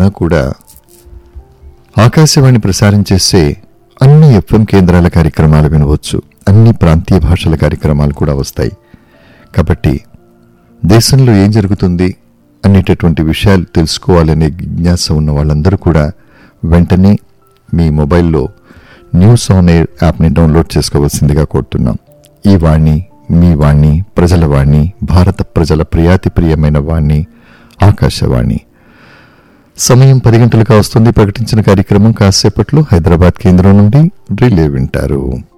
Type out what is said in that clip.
ఉన్నా కూడా ఆకాశవాణి ప్రసారం చేసే అన్ని ఎఫ్ఎం కేంద్రాల కార్యక్రమాలు వినవచ్చు అన్ని ప్రాంతీయ భాషల కార్యక్రమాలు కూడా వస్తాయి కాబట్టి దేశంలో ఏం జరుగుతుంది అనేటటువంటి విషయాలు తెలుసుకోవాలనే జిజ్ఞాస ఉన్న వాళ్ళందరూ కూడా వెంటనే మీ మొబైల్లో న్యూస్ ఆన్ ఎయిర్ యాప్ని డౌన్లోడ్ చేసుకోవాల్సిందిగా కోరుతున్నాం ఈ వాణి మీ వాణి ప్రజల వాణి భారత ప్రజల ప్రియాతి ప్రియమైన వాణి ఆకాశవాణి సమయం పది గంటలుగా వస్తుంది ప్రకటించిన కార్యక్రమం కాసేపట్లో హైదరాబాద్ కేంద్రం నుండి రిలే వింటారు